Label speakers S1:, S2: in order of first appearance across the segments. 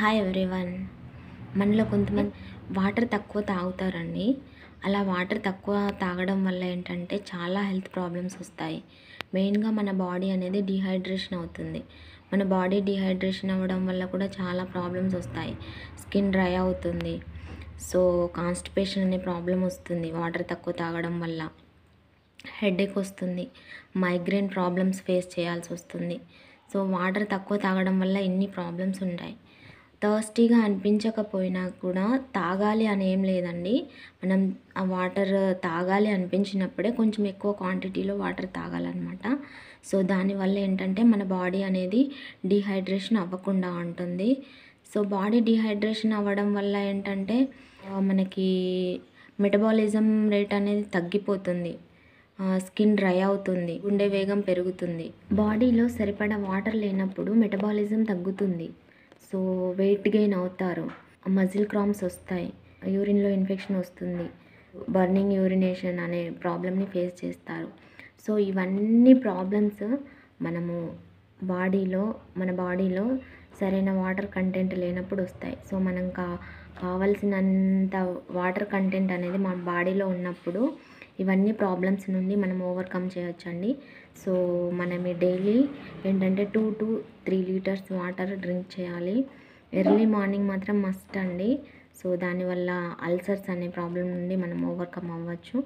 S1: hi everyone మనలో కొంతమంది water తక్కువ తాగుతారండి అలా వాటర్ తక్కువ తాగడం వల్ల ఏంటంటే చాలా హెల్త్ ప్రాబ్లమ్స్ వస్తాయి మెయిన్గా మన బాడీ అనేది డిహైడ్రేషన్ అవుతుంది మన బాడీ డిహైడ్రేషన్ అవ్వడం వల్ల కూడా చాలా ప్రాబ్లమ్స్ వస్తాయి స్కిన్ డ్రై అవుతుంది సో కాన్స్టిపేషన్ అనే ప్రాబ్లం వస్తుంది వాటర్ తక్కువ తాగడం వల్ల హెడేక్ వస్తుంది మైగ్రేన్ ప్రాబ్లమ్స్ ఫేస్ చేయాల్సి వస్తుంది సో వాటర్ తక్కువ తాగడం వల్ల ఇన్ని ప్రాబ్లమ్స్ ఉంటాయి థర్స్టీగా అనిపించకపోయినా కూడా తాగాలి అని ఏం లేదండి మనం ఆ వాటర్ తాగాలి అనిపించినప్పుడే కొంచెం ఎక్కువ క్వాంటిటీలో వాటర్ తాగాలన్నమాట సో దానివల్ల ఏంటంటే మన బాడీ అనేది డిహైడ్రేషన్ అవ్వకుండా ఉంటుంది సో బాడీ డిహైడ్రేషన్ అవ్వడం వల్ల ఏంటంటే ఆ, మనకి మెటబాలిజం రేట్ అనేది తగ్గిపోతుంది స్కిన్ డ్రై అవుతుంది గుండె వేగం పెరుగుతుంది బాడీలో సరిపడా వాటర్ లేనప్పుడు మెటబాలిజం తగ్గుతుంది సో వెయిట్ గెయిన్ అవుతారు మజిల్ క్రామ్స్ వస్తాయి యూరిన్లో ఇన్ఫెక్షన్ వస్తుంది బర్నింగ్ యూరినేషన్ అనే ప్రాబ్లమ్ని ఫేస్ చేస్తారు సో ఇవన్నీ ప్రాబ్లమ్స్ మనము బాడీలో మన బాడీలో సరైన వాటర్ కంటెంట్ లేనప్పుడు వస్తాయి సో మనం కా కావలసినంత వాటర్ కంటెంట్ అనేది మన బాడీలో ఉన్నప్పుడు ఇవన్నీ ప్రాబ్లమ్స్ నుండి మనం ఓవర్కమ్ చేయొచ్చండి సో మనం డైలీ ఏంటంటే two to three litres water drink చేయాలి ఎర్లీ మార్నింగ్ మాత్రం మస్ట్ అండి సో దానివల్ల అల్సర్స్ అనే ప్రాబ్లం నుండి మనం ఓవర్కమ్ అవ్వచ్చు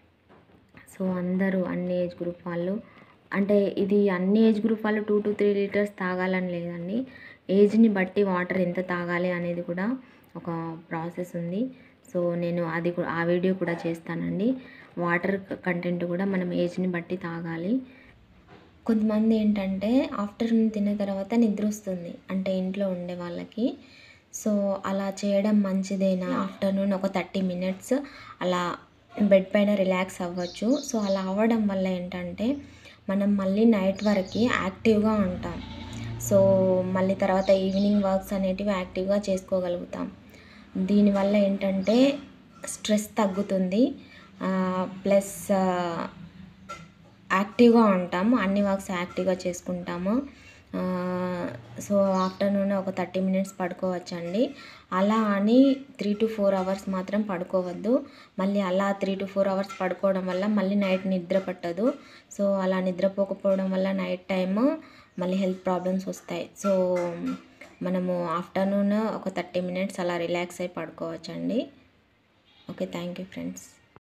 S1: సో అందరూ అన్ని ఏజ్ గ్రూప్ వాళ్ళు అంటే ఇది అన్ని ఏజ్ గ్రూప్ వాళ్ళు టూ టు త్రీ లీటర్స్ తాగాలని లేదండి ఏజ్ని బట్టి వాటర్ ఎంత తాగాలి అనేది కూడా ఒక ప్రాసెస్ ఉంది సో నేను అది కూ- ఆ వీడియో కూడా చేస్తానండి వాటర్ కంటెంట్ కూడా మనం ఏజ్ని బట్టి తాగాలి కొంతమంది ఏంటంటే ఆఫ్టర్నూన్ తిన్న తర్వాత నిద్ర వస్తుంది అంటే ఇంట్లో ఉండే వాళ్ళకి సో అలా చేయడం మంచిదేనా ఆఫ్టర్నూన్ ఒక థర్టీ మినిట్స్ అలా బెడ్ పైన రిలాక్స్ అవ్వచ్చు సో అలా అవ్వడం వల్ల ఏంటంటే మనం మళ్ళీ నైట్ వరకు యాక్టివ్గా ఉంటాం సో మళ్ళీ తర్వాత ఈవినింగ్ వర్క్స్ అనేటివి యాక్టివ్గా చేసుకోగలుగుతాం దీనివల్ల ఏంటంటే స్ట్రెస్ తగ్గుతుంది ప్లస్ యాక్టివ్గా ఉంటాము అన్ని వర్క్స్ యాక్టివ్గా చేసుకుంటాము ఆ, సో ఆఫ్టర్నూన్ ఒక థర్టీ మినిట్స్ పడుకోవచ్చండి అలా అని త్రీ టు ఫోర్ అవర్స్ మాత్రం పడుకోవద్దు మళ్ళీ అలా త్రీ టు ఫోర్ అవర్స్ పడుకోవడం వల్ల మళ్ళీ నైట్ నిద్ర పట్టదు సో అలా నిద్రపోకపోవడం వల్ల నైట్ టైమ్ మళ్ళీ హెల్త్ ప్రాబ్లమ్స్ వస్తాయి సో మనము ఆఫ్టర్నూన్ ఒక థర్టీ మినిట్స్ అలా రిలాక్స్ అయి పడుకోవచ్చండి ఓకే థ్యాంక్ యూ ఫ్రెండ్స్